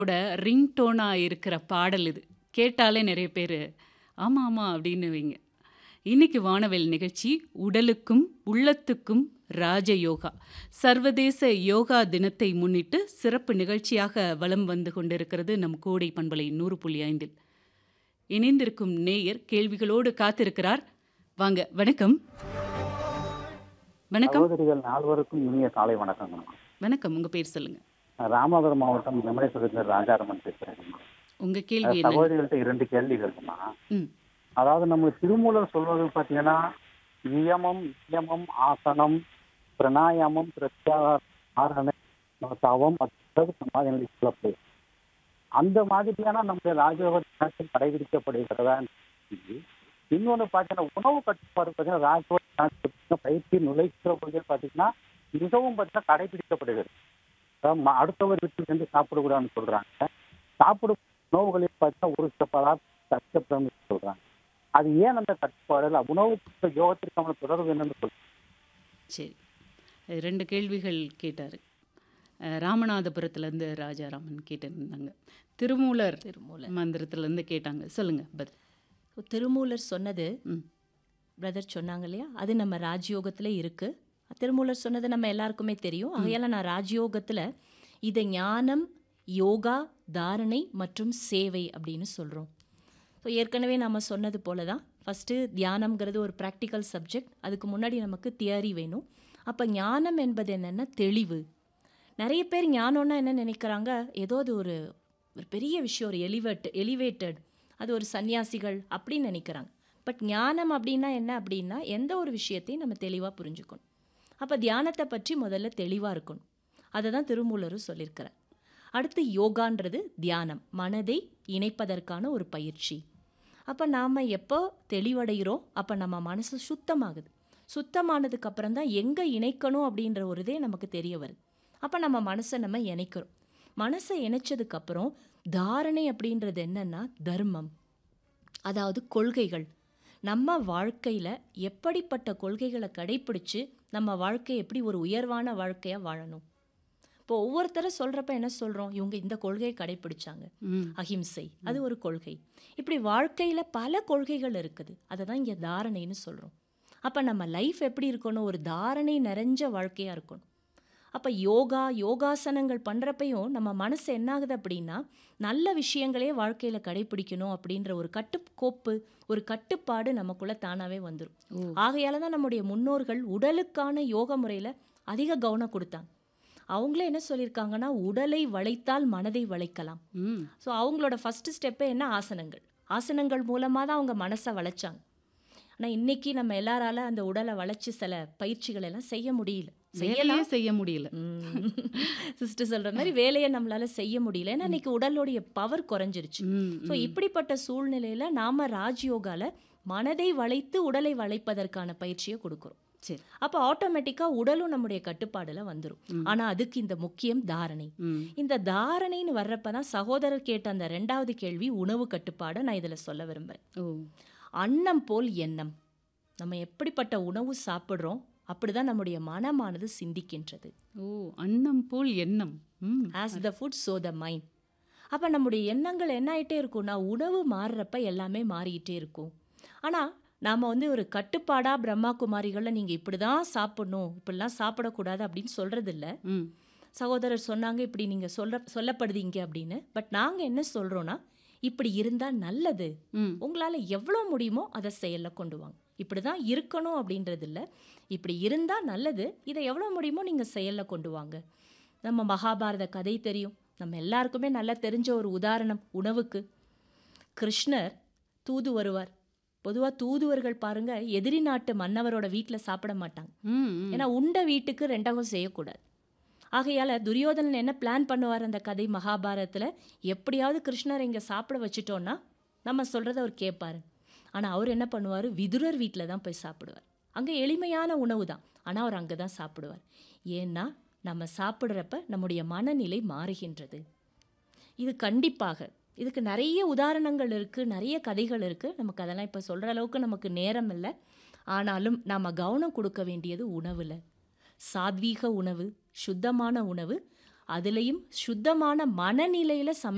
ஓட ரிங்டோனா இருக்கிற பாடல் இது. கேட்டாலே நெறைய பேரு, ஆமா, ஆமா அப்டின்னுவீங்க. இன்னைக்கு வானவில் நிகழ்ச்சி உடலுக்கும், உள்ளத்துக்கும் ராஜயோகா. சர்வதேச யோகா தினத்தை முன்னிட்டு சிறப்பு நிகழ்ச்சியாக வலம் வந்து கொண்டிருக்கிறது நம் கோடை பண்பலை 100.5ல். இணைந்திருக்கும் நேயர் கேள்விகளோடு காத்திருக்கிறார். வாங்க வணக்கம். வணக்கம். சகோதரிகள் நால்வருக்கும் இனிய காலை வணக்கங்கம்மா. வணக்கம். உங்க பேர் சொல்லுங்க. நான் ராமநாதபுரம் மாவட்டம் விமலேஸ்வரத்தில் ராஜாராமன் பேசுறேங்கம்மா. உங்க கேள்வி அஹ் என்னங்க? சகோதரிகள்ட்ட இரண்டு கேள்விகள்மா. ம். அதாவது நம்ம திருமூலர் சொல்வது பார்த்தீங்கன்னா நியமம் நியமம் ஆசனம் பிரணாயாமம் பிரத்யாரண தவம் அதாவது சமாதிகளை சொல்லப்படுது அந்த மாதிரியான நம்முடைய ராஜயோக தினத்தில் கடைபிடிக்கப்படுகிறதா இன்னொன்று பார்த்தீங்கன்னா உணவு கட்டுப்பாடு பார்த்தீங்கன்னா ராஜயோக தினத்தில் பயிற்சி நுழைக்கிற பொழுதே பார்த்தீங்கன்னா மிகவும் பார்த்தீங்கன்னா கடைபிடிக்கப்படுகிறது அதாவது ம- அடுத்தவர் வீட்டில் இருந்து சாப்பிடக்கூடாதுன்னு சொல்றாங்க சாப்பிடும் உணவுகளில் பார்த்தீங்கன்னா ஒரு சில பதார்த்தம் கஷ்டப்படும் சொல்றாங்க அது ஏன் அந்த கட்டுப்பாடு இல்ல உணவுக்கு யோகத்திற்கான தொடர்பு என்னன்னு சொல்லுங்க சரி. 2 கேள்விகள் கேட்டாரு. அ ராமநாதபுரத்துலேருந்து ராஜாராமன் கேட்டிருந்தாங்க. திருமூலர் திருமூலர். மந்திரத்துலேருந்து கேட்டாங்க. சொல்லுங்க பதில். திருமூலர் சொன்னது ம். பிரதர் சொன்னாங்க இல்லையா அது நம்ம ராஜயோகத்தில் இருக்கு திருமூலர் சொன்னது நம்ம எல்லாருக்குமே தெரியும் ஆகையால நான் ராஜயோகத்தில் இதை ஞானம் யோகா தாரணை மற்றும் சேவை அப்படின்னு சொல்கிறோம் ஸோ ஏற்கனவே நம்ம சொன்னது போல தான் ஃபஸ்ட்டு தியானம்ங்கிறது ஒரு ப்ராக்டிக்கல் சப்ஜெக்ட் அதுக்கு முன்னாடி நமக்கு தியரி வேணும் அப்போ ஞானம் என்பது என்னென்னா தெளிவு நிறைய பேர் ஞானம்னா என்ன நினைக்கிறாங்க ஏதோ அது ஒரு ஒரு பெரிய விஷயம் ஒரு எலிவேட் எலிவேட்டட் அது ஒரு சன்னியாசிகள் அப்படின்னு நினைக்கிறாங்க பட் ஞானம் அப்படின்னா என்ன அப்படின்னா எந்த ஒரு விஷயத்தையும் நம்ம தெளிவாக புரிஞ்சுக்கணும் அப்போ தியானத்தை பற்றி முதல்ல தெளிவாக இருக்கணும் அதை தான் திருமூலரும் சொல்லியிருக்கிறார் அடுத்து யோகான்றது தியானம் மனதை இணைப்பதற்கான ஒரு பயிற்சி அப்போ நாம் எப்போ தெளிவடைகிறோம் அப்போ நம்ம மனசு சுத்தமாகுது சுத்தமானதுக்கு அப்புறம் தான் எங்கே இணைக்கணும் அப்படின்ற ஒரு இதே நமக்கு தெரிய வருது அப்போ நம்ம மனசை நம்ம இணைக்கிறோம் மனசை இணைச்சதுக்கப்புறம் தாரணை அப்படின்றது என்னன்னா தர்மம் அதாவது கொள்கைகள் நம்ம வாழ்க்கையில் எப்படிப்பட்ட கொள்கைகளை கடைப்பிடிச்சு நம்ம வாழ்க்கையை எப்படி ஒரு உயர்வான வாழ்க்கையாக வாழணும் இப்போ ஒவ்வொருத்தரும் சொல்கிறப்ப என்ன சொல்கிறோம் இவங்க இந்த கொள்கையை கடைப்பிடிச்சாங்க ம். அஹிம்சை அது ஒரு கொள்கை இப்படி வாழ்க்கையில் பல கொள்கைகள் இருக்குது அதை தான் இங்கே தாரணைன்னு சொல்கிறோம் அப்போ நம்ம லைஃப் எப்படி இருக்கணும் ஒரு தாரணை நிறைஞ்ச வாழ்க்கையாக இருக்கணும் அப்போ யோகா யோகாசனங்கள் பண்ணுறப்பையும் நம்ம மனசு என்னாகுது அப்படின்னா நல்ல விஷயங்களே வாழ்க்கையில் கடைப்பிடிக்கணும் அப்படின்ற ஒரு கட்டுக்கோப்பு ஒரு கட்டுப்பாடு நமக்குள்ளே தானாகவே வந்துடும் ஓ. ஆகையால தான் நம்முடைய முன்னோர்கள் உடலுக்கான யோக முறையில் அதிக கவனம் கொடுத்தாங்க அவங்களே என்ன சொல்லியிருக்காங்கன்னா உடலை வளைத்தால் மனதை வளைக்கலாம் ம். ஸோ அவங்களோட ஃபஸ்ட்டு ஸ்டெப்பே என்ன ஆசனங்கள் ஆசனங்கள் மூலமாக தான் அவங்க மனசை வளைச்சாங்க ஆனால் இன்னைக்கு நம்ம எல்லாரால அந்த உடலை வளைச்சு சில பயிற்சிகள் எல்லாம் செய்ய முடியல வேலையே செய்யலாம் செய்ய முடியல. சிஸ்டர் சொல்ற மாதிரி வேலையை நம்மளால செய்ய முடியல ஏன்னா இன்னைக்கு உடலுடைய பவர் குறைஞ்சிருச்சு ம். ஸோ இப்படிப்பட்ட சூழ்நிலையில நாம ராஜயோகால மனதை வளைத்து உடலை வளைப்பதற்கான பயிற்சியை கொடுக்குறோம் சரி. அப்போ ஆட்டோமேட்டிக்காக உடலும் நம்முடைய கட்டுப்பாடுல வந்துடும் ம். ஆனா அதுக்கு இந்த முக்கியம் தாரணை ம். இந்த தாரணைன்னு வர்றப்ப தான் சகோதரர் கேட்ட அந்த ரெண்டாவது கேள்வி உணவு கட்டுப்பாடை நான் இதில் சொல்ல விரும்புகிறேன் ஓ. அன்னம் போல் எண்ணம் நம்ம எப்படிப்பட்ட உணவு சாப்பிட்றோம் அப்படிதான் நம்முடைய மனமானது சிந்திக்கின்றது ஓ. அன்னம் போல் எண்ணம். ம். As the food so the mind அப்போ நம்முடைய எண்ணங்கள் என்ன ஆயிட்டே இருக்கும்னா உணவு மாறுறப்ப எல்லாமே மாறிக்கிட்டே இருக்கும் ஆனால் நாம் வந்து ஒரு கட்டுப்பாடாக பிரம்மா குமாரிகளில் நீங்கள் இப்படி தான் சாப்பிடணும் இப்படிலாம் சாப்பிடக்கூடாது அப்படின்னு சொல்கிறது இல்லை ம். சகோதரர் சொன்னாங்க இப்படி நீங்கள் சொல்ல சொல்லப்படுதீங்க அப்படின்னு பட் நாங்கள் என்ன சொல்கிறோன்னா இப்படி இருந்தால் நல்லது ம். உங்களால் எவ்வளோ முடியுமோ அதை செயலில் கொண்டு வாங்க இப்படி தான் இருக்கணும் அப்படின்றது இல்லை இப்படி இருந்தால் நல்லது இதை எவ்வளோ முடியுமோ நீங்கள் செயலில் கொண்டு வாங்க நம்ம மகாபாரத கதை தெரியும் நம்ம எல்லாருக்குமே நல்லா தெரிஞ்ச ஒரு உதாரணம் உணவுக்கு கிருஷ்ணர் தூது வருவார் பொதுவாக தூதுவர்கள் பாருங்க எதிரி நாட்டு மன்னவரோட வீட்டில் சாப்பிட மாட்டாங்க ம். ம். ஏன்னா உண்ட வீட்டுக்கு ரெண்டகம் செய்யக்கூடாது ஆகையால துரியோதனன் என்ன பிளான் பண்ணுவார் அந்த கதை மகாபாரதத்தில் எப்படியாவது கிருஷ்ணர் இங்கே சாப்பிட வச்சுட்டோன்னா நம்ம சொல்கிறத அவர் கேட்பாரு ஆனால் அவர் என்ன பண்ணுவார் விதுரர் வீட்டில் தான் போய் சாப்பிடுவார் அங்கே எளிமையான உணவு தான் ஆனால் அவர் அங்கே தான் சாப்பிடுவார் ஏன்னா நம்ம சாப்பிட்றப்ப நம்முடைய மனநிலை மாறுகின்றது இது கண்டிப்பாக இதுக்கு நிறைய உதாரணங்கள் இருக்குது நிறைய கதைகள் இருக்குது நமக்கு அதெல்லாம் இப்போ சொல்கிற அளவுக்கு நமக்கு நேரம் இல்லை ஆனாலும் நாம் கவனம் கொடுக்க வேண்டியது உணவில் சாத்வீக உணவு சுத்தமான உணவு அதுலேயும் சுத்தமான மனநிலையில் சமை